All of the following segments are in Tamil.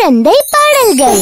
குழந்தை பாடல்கள்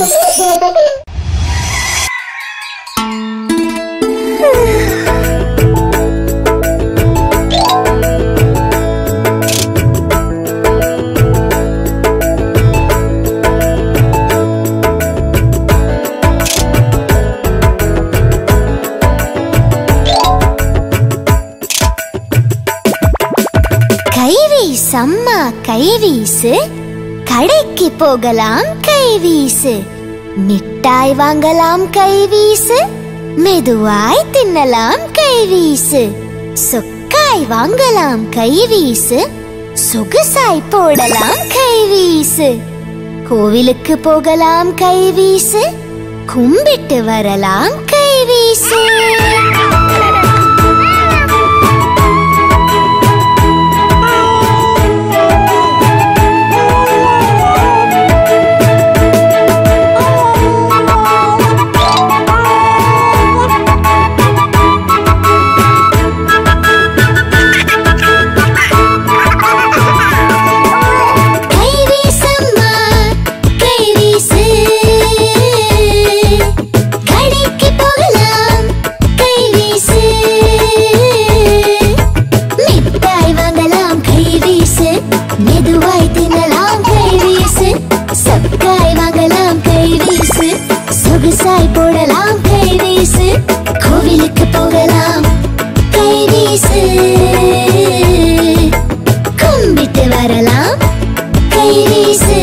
கைவீசம்மா கைவீசு கடைக்கு போகலாம் கைவீசு மிட்டாய் வாங்கலாம் கைவீசு மெதுவாய் தின்னலாம் கைவீசு சொக்காய் வாங்கலாம் கைவீசு சொகுசாய் போடலாம் கைவீசு கோவிலுக்கு போகலாம் கைவீசு கும்பிட்டு வரலாம் கைவீசு கைவீசம்மா கைவீசு கடைக்கு போகலாம் கைவீசு மிட்டாய் வாங்கலாம் கைவீசு மெதுவாய் தின்னலாம் கைவீசு சக்காய் வாங்கலாம் கைவீசு சொகுசாய் போடலாம் கைவீசு கோவிலுக்கு போகலாம் கைவீசு கும்பிட்டு வரலாம் கைவீசு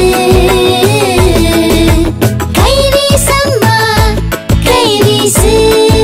கைவீசம்மா கைவீசு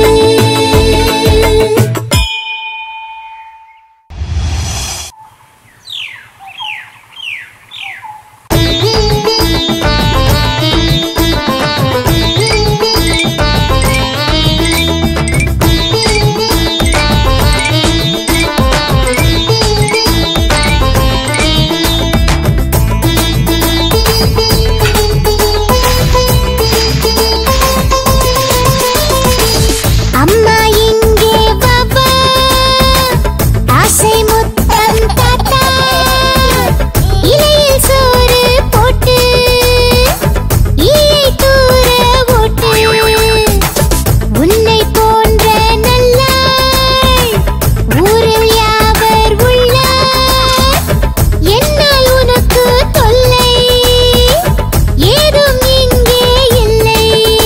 அம்மா இங்கே பாபா ஆசை முத்தம் தாத்தா இலையில் சோறு போட்டு ஈயை தூர ஓட்டு உன்னை போன்ற நல்லாய் ஊரில் யாவர் உள்ளார் என்னால் உனக்கு தொல்லை ஏதும் இங்கே இல்லை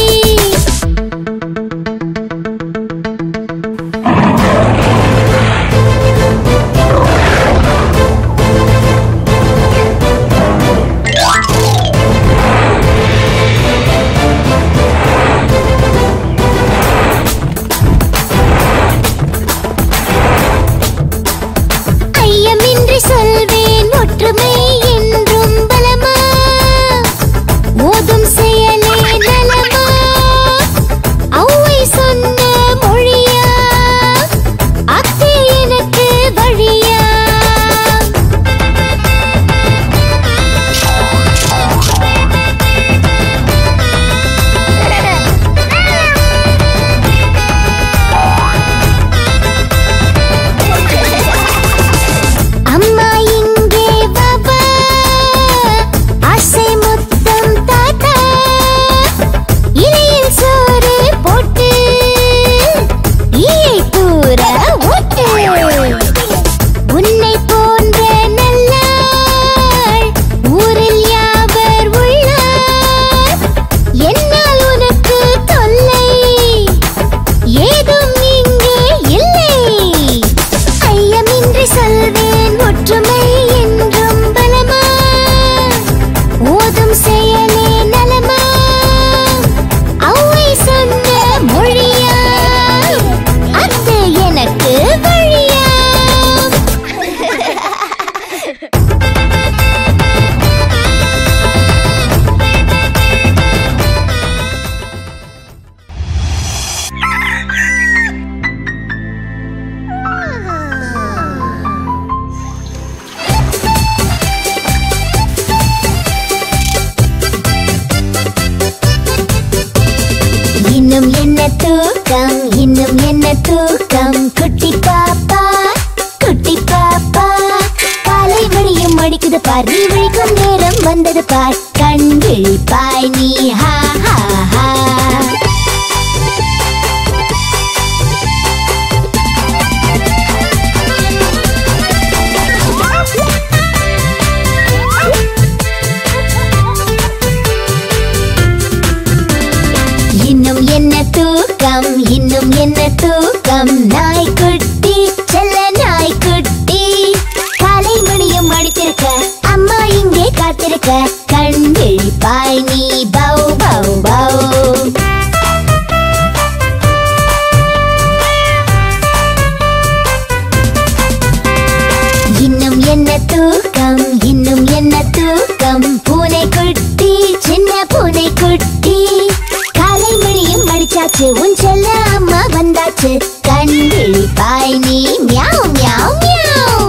ஐயமின்றி சொல்வேன் ஒற்றுமை என்றும் பலமா ஓதும் செயலே நலமா ஔவை சொன்ன மொழியா அத்தே எனக்கு வழியா அம்மா இங்கே பாபா ஆசை முத்தம் தாத்தா இலையில் சோறு போட்டு ஈயை தூர ஓட்டு உன்னை போன்ற நல்லாள் ஊரில் யாவர் உள்ளார் என்னால் உனக்கு தொல்லை ஏதும் இங்கே இல்லை ஐயமின்றி சொல்வேன் ஒற்றுமை என்றும் பலமா ஓதும் செயலே நலமா ஔவை சொன்ன மொழியா அத்து எனக்கு வழியா இன்னும் என்ன தூக்கம் இன்னும் என்ன தூக்கம் குட்டி பாப்பா குட்டி பாப்பா காலை மணியும் அடிக்குது பார் நீ விழிக்கும் நேரம் வந்தது பார் கண் விழிப்பாய் நீ ஹா ஹா ஹா இன்னும் என்ன தூக்கம் இன்னும் என்ன தூக்கம் நாய்க்குட்டி செல்ல நாய்க்குட்டி காலை மணியும் அடித்திருக்க அம்மா இங்கே காத்திருக்க கண் விழிப்பாய் நீ பௌ பௌ பௌ இன்னும் என்ன தூக்கம் இன்னும் என்ன தூக்கம் பூனை குட்டி சின்ன பூனை குட்டி காலை மணியும் அடிச்சாச்சு உன் செல்ல அம்மா வந்தாச்சு கண் விழிப்பாய் நீ மியாவ் மியாவ் மியாவ்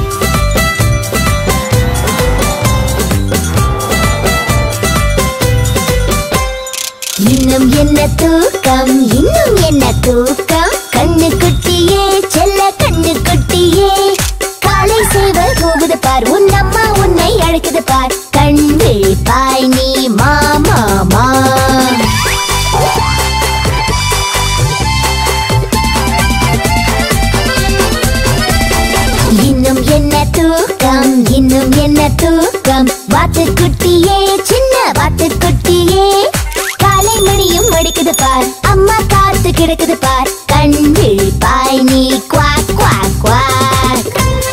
இன்னும் என்ன தூக்கம் இன்னும் என்ன தூக்கம் கண்ணு குட்டியே செல்ல கண்ணு குட்டியே காலை சேவல் போகுது பார் உன் அம்மா உன்னை அழைக்குது பார் கண் விழிப்பாய் நீ மாமா மா இன்னும் என்ன தூக்கம் இன்னும் என்ன தூக்கம் வாத்து குட்டியே சின்ன வாத்து குட்டியே காலை மணியும் அடிக்குது பார் அம்மா காத்து கிடக்குது பார் கண் விழிப்பாய் நீ குவாக் குவாக் குவாக்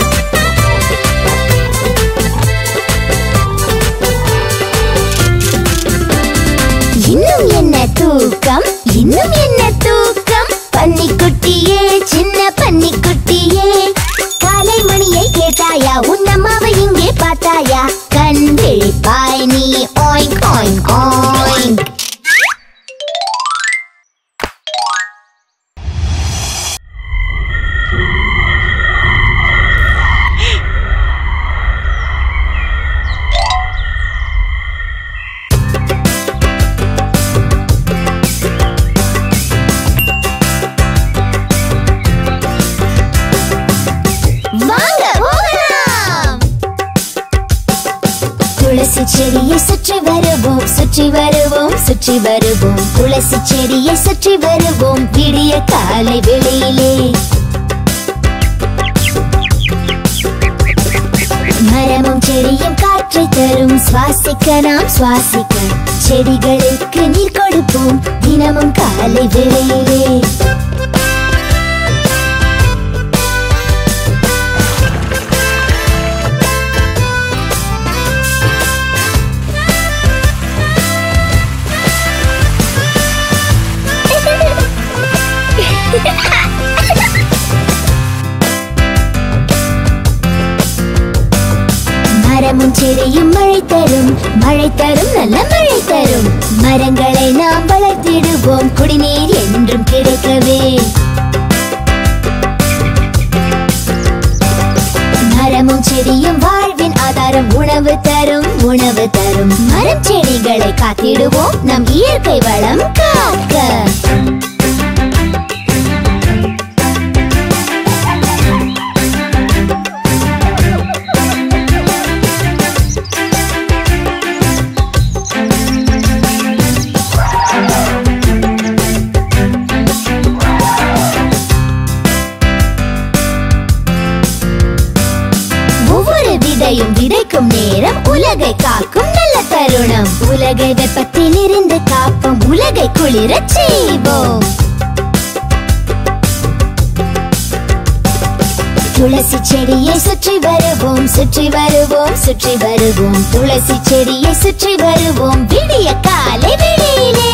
இன்னும் என்ன தூக்கம் இன்னும் என்ன தூக்கம் பன்னிக்குட்டியே சின்ன பன்னிக்குட்டியே காலை மணியை கேட்டாயா உன் அம்மாவை இங்கே பார்த்தாயா கண் விழிப்பாய் நீ ஓய்க் ஓய்க் ஓய்க் வாங்க போகலாம் துளசி செடியை சுற்றி வருவோம் சுற்றி வருவோம் சுற்றி வருவோம் துளசி செடியை சுற்றி வருவோம் விடிய காலை வெளியிலே மரமும் செடியும் காற்றை தரும் சுவாசிக்க நாம் சுவாசிக்க செடிகளுக்கு நீர் கொடுப்போம் தினமும் காலை வேளையிலே மரமும் செடியும் மழை தரும் மழை தரும் நல்ல மழை தரும் மரங்களை நாம் வளர்த்திடுவோம் குடிநீர் என்றும் கிடைக்கவே மரமும் செடியும் வாழ்வின் ஆதாரம் உணவு தரும் உணவு தரும் மரம் செடிகளை காத்திடுவோம் நம் இயற்கை வளம் காக்க ஒவ்வொரு விதையும் விதைக்கும் நேரம் உலகை காக்கும் நல்ல தருணம் உலகை வெப்பத்தில் இருந்து காப்போம் உலகை குளிரச் செய்வோம் துளசி செடியை சுற்றி வருவோம் சுற்றி வருவோம் சுற்றி வருவோம் துளசி செடியை சுற்றி வருவோம் விடிய காலை வெளியிலே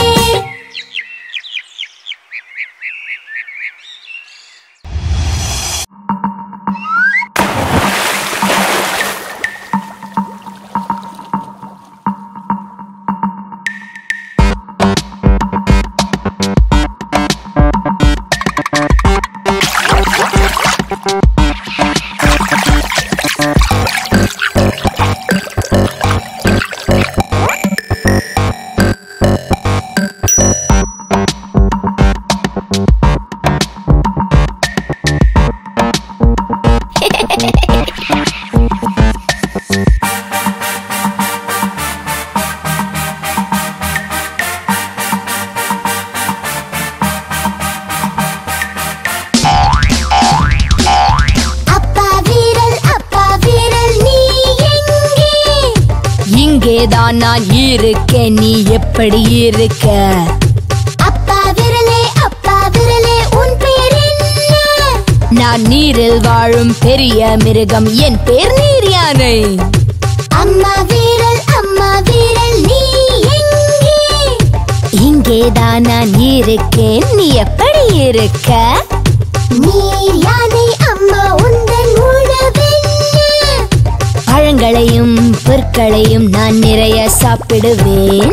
இங்கேதான் நான் இருக்கேன் நீ எப்படி இருக்க அப்பா விரலே அப்பா விரலே உன் பெயர் என்ன நான் நீரில் வாழும் பெரிய மிருகம் என் பேர் நீர் யானை அம்மா வீரல் அம்மா வீரல் நீ எங்கே இங்கேதான் நான் இருக்கேன் நீ எப்படி இருக்க நீர் யானை அம்மா உந்தன் உணவென்ன பழங்களையும் பொருட்களையும் நான் நிறைய சாப்பிடுவேன்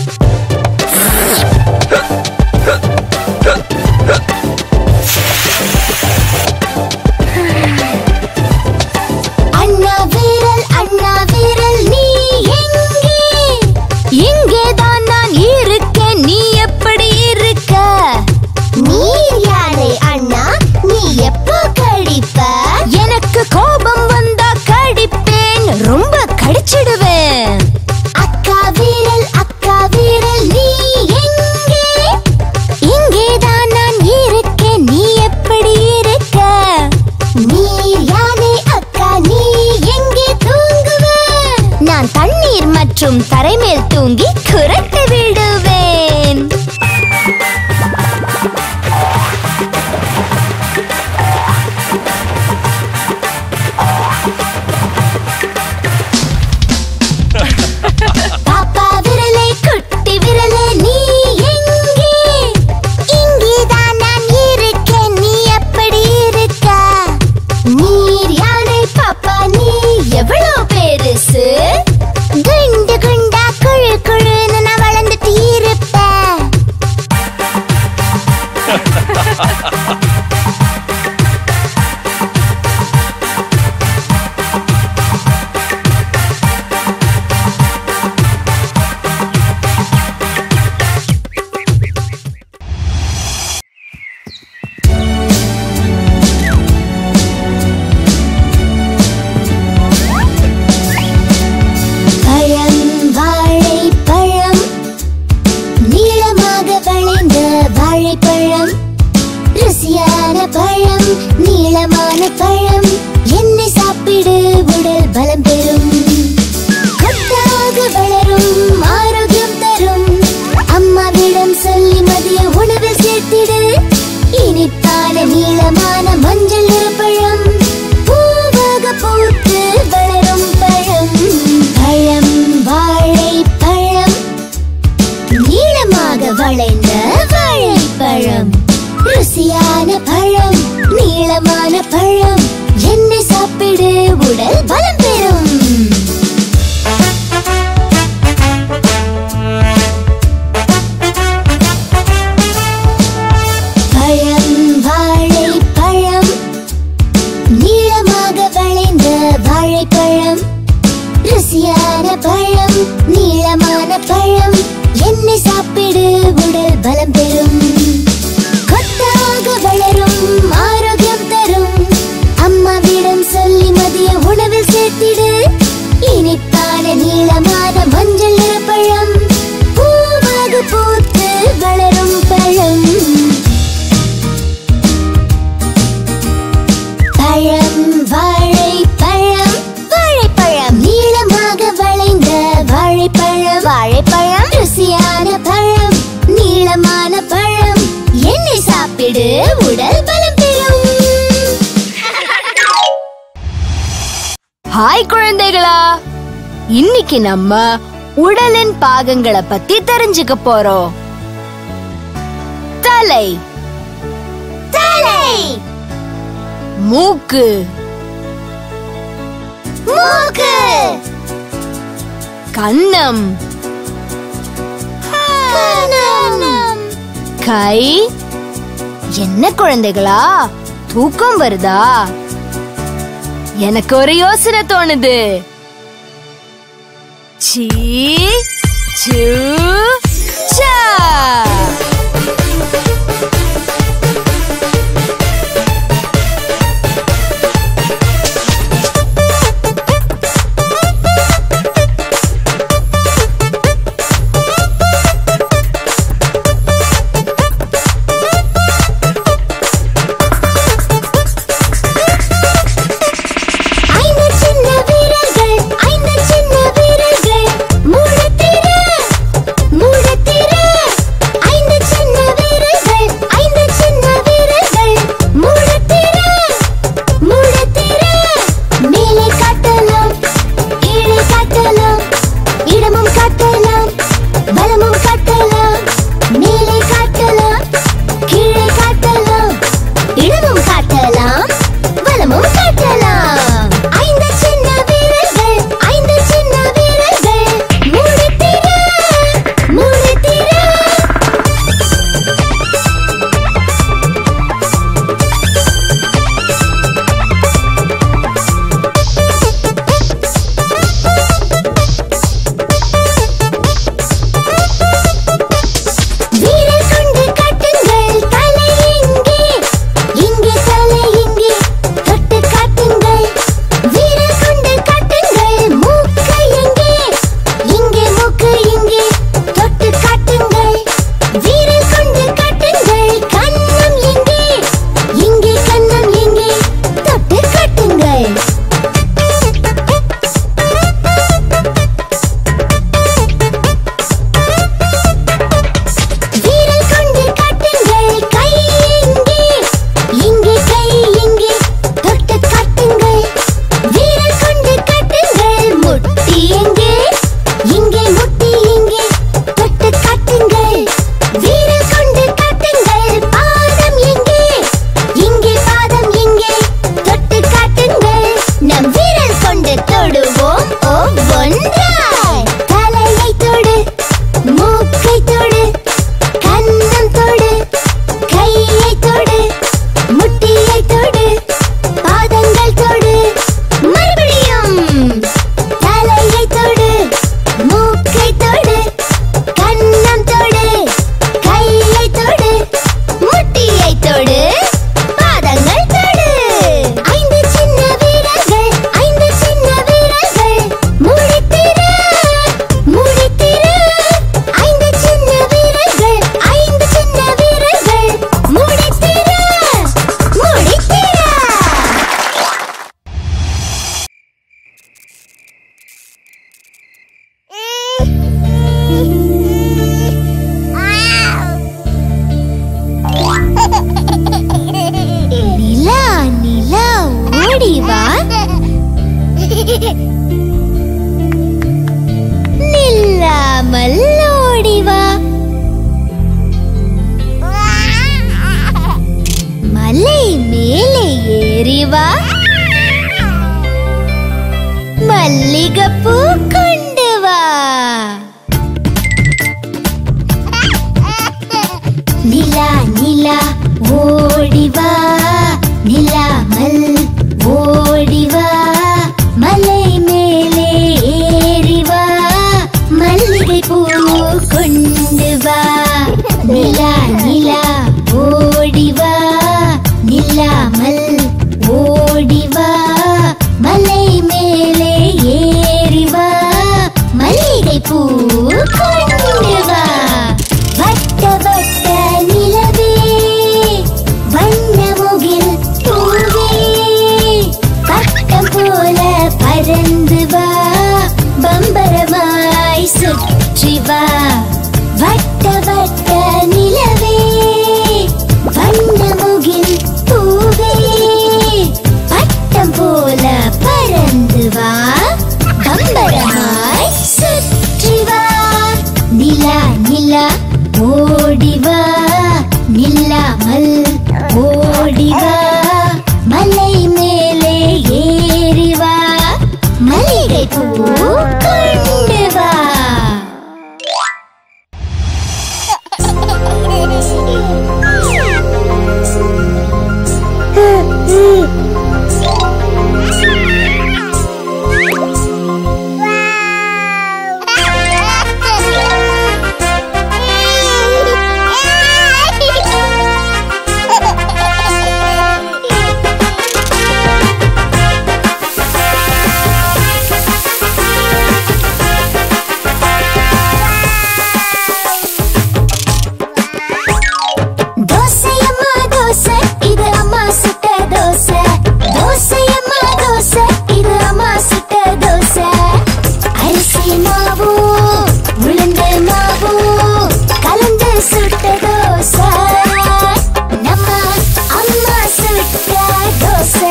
அண்ணா வீரல் அண்ணா வீரல் நீ எங்கே இங்கேதான் நான் இருக்கேன் நீ எப்படி இருக்க நீர் யானை அண்ணா நீ எப்போ கழிப்ப எனக்கு கோபம் வந்தா கடிப்பேன் ரொம்ப கடிச்சிடுவேன் அக்கா வீரல் அக்கா வீரல் நீ எங்கே இங்கேதான் நான் இருக்கேன் நீ எப்படி இருக்க நீர் யானை அக்கா நீ எங்கே தூங்குவ நான் தண்ணீர் மற்றும் தரைமேல் தூங்கி குரட்டு விடுவேன் பாப்பா விரலே குட்டி விரலே நீ எங்கே இங்கேதான் நான் இருக்கேன் நீ எப்படி இருக்க நீர் யானை பாப்பா நீ எவ்வளவு பெருசு குண்டு குண்டா குழு குழுன்னு நான் வளர்ந்துட்டு இருப்பேன் பழம் வாழைப்பழம் நீளமாக வளைந்த வாழைப்பழம் ருசியான பழம் நீளமான பழம் என்னை சாப்பிடு உடல் பலம் பெறும் கொத்தாக வளரும் ஆரோக்கியம் தரும் அம்மாவிடம் சொல்லி மதிய உணவில் சேர்த்திடு இனிப்பான நீளமான மஞ்சள் நிற பழம் பூவாக பூத்து வளரும் பழம் பழம் வாழைப்பழம் நீளமாக வளைந்த வாழைப்பழம் ருசியான பழம் நீளமான பழம் என்னை சாப்பிடு உடல் பலம் பெறும் பழம் வாழைப்பழம் நீளமாக வளைந்த வாழைப்பழம் ருசியான பழம் நீளமான பழம் என்னை சாப்பிடு உடல் பலம் பெறும் கொத்தாக வளரும் ஆரோக்கியம் தரும் அம்மாவிடம் சொல்லி மதிய உணவில் சேர்த்திடு இனிப்பான நீளமான மஞ்சள் நிற பழம் பூவாக பூத்து வளரும் பழம் பழம் வாழைப்பழம் வாழைப்பழம் நீளமாக வளைந்த வாழைப்பழம் வாழைப்பழம் ருசியான பழம் நீளமான பழம் என்னை சாப்பிடு உடல் பலம் பெறும் ஹாய் குழந்தைகளா இன்னைக்கு நம்ம உடலின் பாகங்களை பத்தி தெரிஞ்சுக்க போறோம் தலை தலை மூக்கு மூக்கு கன்னம் கன்னம் கை என்ன குழந்தைகளா தூக்கம் வருதா எனக்கு ஒரு யோசனை தோணுது சீ சூ சா ஐந்து சின்ன வீரர்கள் ஐந்து சின்ன வீரர்கள் நில்லாமல் ஓடிவா மலை மேலே ஏறிவா மல்லிகைப்பூ கொண்டு வா நிலா நிலா ஓடிவா நிலாமல் ஓடிவா மலை மேலே ஏறிவா மல்லிகை பூ கொண்டு வா நிலா நிலா ஓடிவா நிலாமல் ஓடிவா மலை மேலே ஏறிவா மல்லிகை பூ கொண்டு வா வட்ட வட்ட நிலவே வண்ணமுகில் பூவே பட்டம் போல பறந்து வா பம்பரமாய் சுற்றி வா வட்ட வட்ட நிலவே வண்ணமுகில் பூவே பட்டம் போல பறந்து வா பம்பரமாய் சுற்றி வா நிலா நிலா ஓடிவா நில்லாமல் ஓடிவா மலை மேலே ஏறிவா மல்லிகை பூ கொண்டு வா தோசையம்மா தோசை இது அம்மா சுட்ட தோசை தோசையம்மா தோசை இது அம்மா சுட்ட தோசை அரிசி மாவு உளுந்து மாவு கலந்து சுட்ட தோசை நம்ம அம்மா சுட்ட தோசை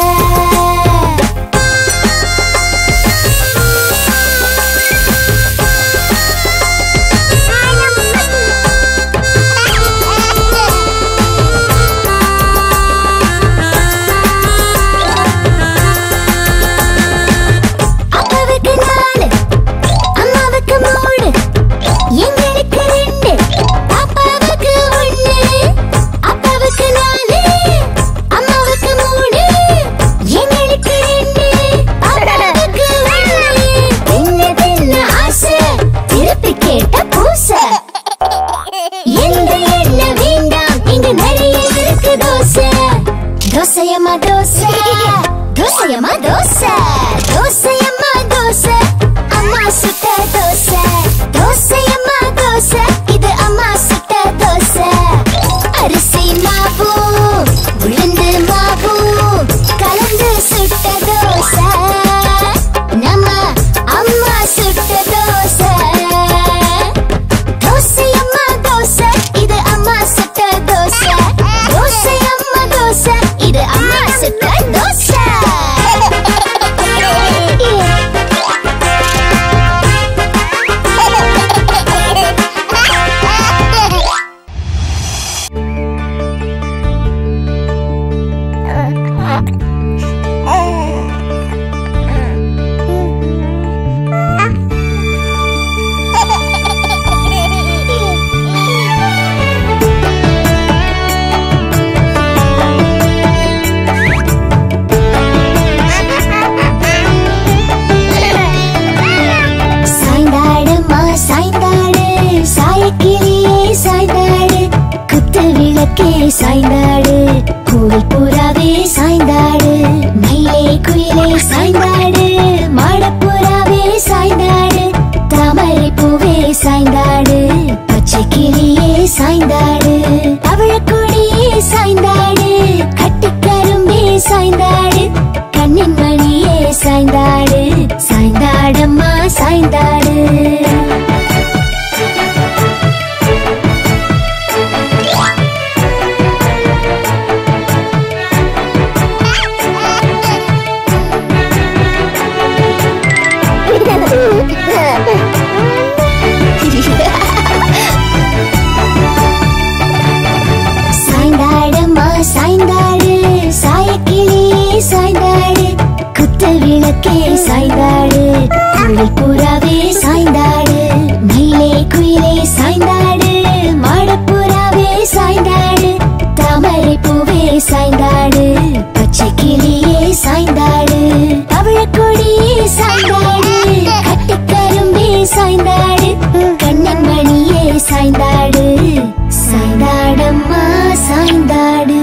அப்பாவுக்கு நாலு அம்மாவுக்கு மூணு எங்களுக்கு ரெண்டு அப்பாவுக்கு ஒண்ணு அப்பாவுக்கு நாலு அம்மாவுக்கு மூணு எங்களுக்கு ரெண்டு அப்பாவுக்கு ஒண்ணு என்னதென்ன ஆசை திருப்பி கேட்ட பூசை எந்த எண்ணெய் வேண்டாம் இங்க நிறைய இருக்கு தோசை தோசையம்மா தோசை தோசையம்மா தோசை தோசையம்மா தோசை அம்மா சுட்ட தோசை தோசையம்மா தோசை இது அம்மா சுட்ட தோசை அரிசி மாவு உளுந்து மாவு கலந்து சுட்ட தோசை நம்ம அம்மா சுட்ட தோசை தோசை அம்மா தோசை இது அம்மா சுட்ட தோசை தோசை அம்மா தோசை இது அம்மா சுட்ட தோசை சாய்ந்தாடுமா சாய்ந்தாடு சாயக்கிளியே சாய்ந்தாடு குத்து விளக்கே சாய்ந்தாடு கோவில் புறாவே சாய்ந்தாடு மயிலே குயிலே சாய்ந்தாடு மாடப்புறாவே சாய்ந்தாடு தாமரை பூவே சாய்ந்தாடு பச்சை கிளியே சாய்ந்தாடு பவழக்கொடியே சாய்ந்தாடு கட்டுக்கரும்பே சாய்ந்தாடு கண்ணின் மணியே சாய்ந்தாடு சாய்ந்தாடம்மா சாய்ந்தாடு விளக்கே சாய்ந்தாடு குழல் புறாவே சாய்ந்தாடு மயிலே குயிலே சாய்ந்தாடு மாடப்புறாவே சாய்ந்தாடு தாமரை பூவே சாய்ந்தாடு பச்சை கிளியே சாய்ந்தாடு பவழக்கொடியே சாய்ந்தாடு கட்டுக்கரும்பே சாய்ந்தாடு கண்ணன் மணியே சாய்ந்தாடு சாய்ந்தாடம்மா சாய்ந்தாடு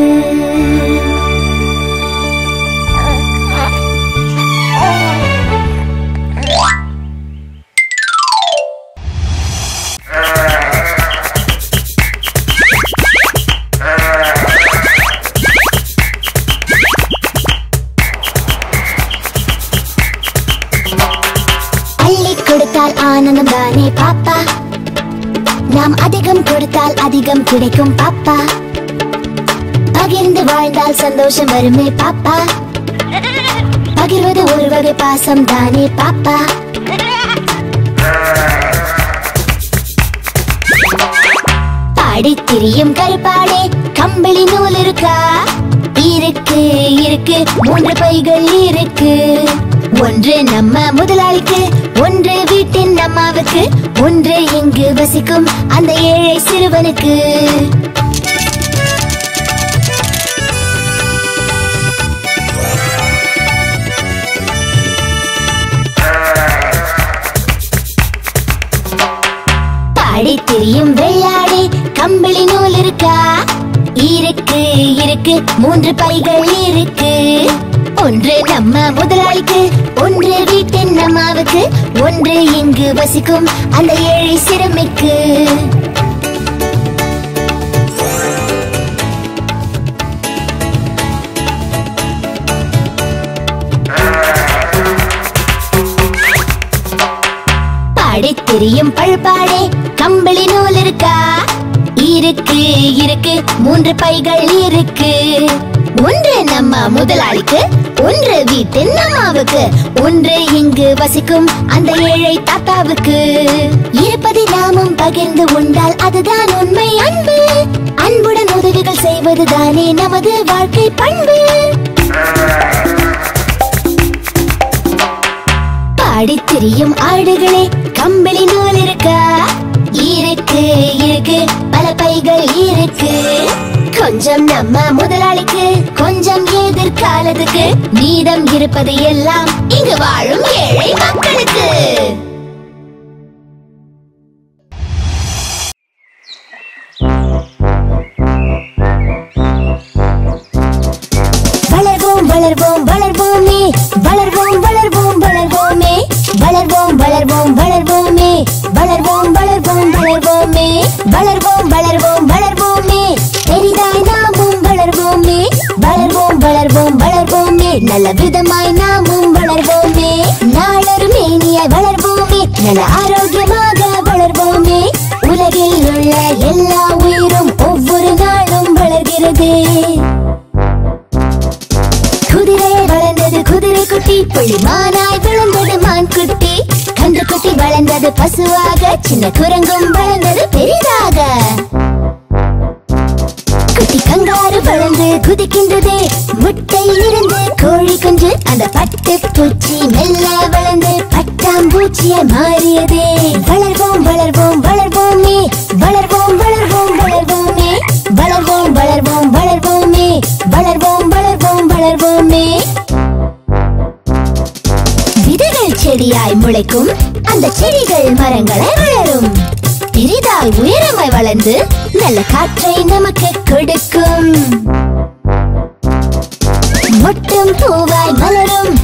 அள்ளி கொடுத்தால் ஆனந்தம் தானே பாப்பா நாம் அதிகம் கொடுத்தால் அதிகம் கிடைக்கும் பாப்பா பகிர்ந்து வாழ்ந்தால் சந்தோஷம் வருமே பாப்பா பகிர்வது ஒரு வகை பாசம் தானே பாப்பா பாடி திரியும் கருப்பாடே கம்பளி நூல் இருக்கா இருக்கு இருக்கு மூன்று பைகள் இருக்கு ஒன்று நம்ம முதலாளிக்கு ஒன்று வீட்டின் அம்மாவுக்கு ஒன்று இங்கு வசிக்கும் அந்த ஏழை சிறுவனுக்கு பாடி திரியும் வெள்ளாடே கம்பளி நூல் இருக்கா இருக்கு இருக்கு மூன்று பைகள் இருக்கு ஒன்று நம்ம முதலாளிக்கு ஒன்று வீட்டின் அம்மாவுக்கு ஒன்று இங்கு வசிக்கும் அந்த ஏழை சிறுமிக்கு பாடி திரியும் பழுப்பாடே கம்பளி நூல் இருக்கா இருக்கு இருக்கு மூன்று பைகள் இருக்கு ஒன்று நம்ம முதலாளிக்கு ஒன்று வீட்டின் அம்மாவுக்கு ஒன்று இங்கு வசிக்கும் அந்த ஏழை தாத்தாவுக்கு இருப்பதை நாமும் பகிர்ந்து உண்டால் அதுதான் உண்மை அன்பு அன்புடன் உதவிகள் செய்வதுதானே நமது வாழ்க்கை பண்பு பாடித் திரியும் ஆடுகளே கம்பளி நூல் இருக்கா இருக்கு இருக்கு பல பைகள் இருக்கு கொஞ்சம் நம்ம முதலாளிக்கு கொஞ்சம் எதிர்காலத்துக்கு மீதம் இருப்பது எல்லாம் இங்கு வாழும் ஏழை மக்களுக்கு வளர்வோம் வளர்வோம் வளர்வோமே வளர்வோம் வளர்வோம் வளர்வோமே வளர்வோம் வளர்வோம் வளர்வோமே வளர்வோம் வளர்வோம் வளர்வோமே வளர்வோம் வளர்வோம் வளர்வோமே பெரிதாய் நாமும் வளர்வோமே வளர்வோம் வளர்வோம் வளர்வோமே நல்ல விதமாய் நாமும் வளர்வோமே நாளொரு மேனியாய் வளர்வோமே நல்ல ஆரோக்கியமாக வளர்வோமே உலகில் உள்ள எல்லா உயிரும் ஒவ்வொரு நாளும் வளர்கிறது குதிரை வளர்ந்தது குதிரை குட்டி புள்ளிமானாய் விழுந்தது மான் குட்டி கன்று குட்டி வளர்ந்தது பசுவாக சின்ன குரங்கும் வளர்ந்தது பெரிதாக குட்டி கங்காரு வளர்ந்து குதிக்கின்றதே முட்டையில் இருந்து கோழி குஞ்சு அந்த பட்டு பூச்சி மெல்ல வளர்ந்து பட்டாம்பூச்சியாய் மாறியதே வளர்வோம் வளர்வோம் வளர்வோமே வளர்வோம் வளர்வோம் வளர்வோமே வளர்வோம் வளர்வோம் வளர்வோமே வளர்வோம் வளர்வோம் வளர்வோமே விதைகள் செடியாய் முளைக்கும் அந்த செடிகள் மரங்களை வளரும் பெரிதாய் உயரமாய் வளர்ந்து நல்ல காற்றை நமக்கு கொடுக்கும் மொட்டும் பூவாய் மலரும்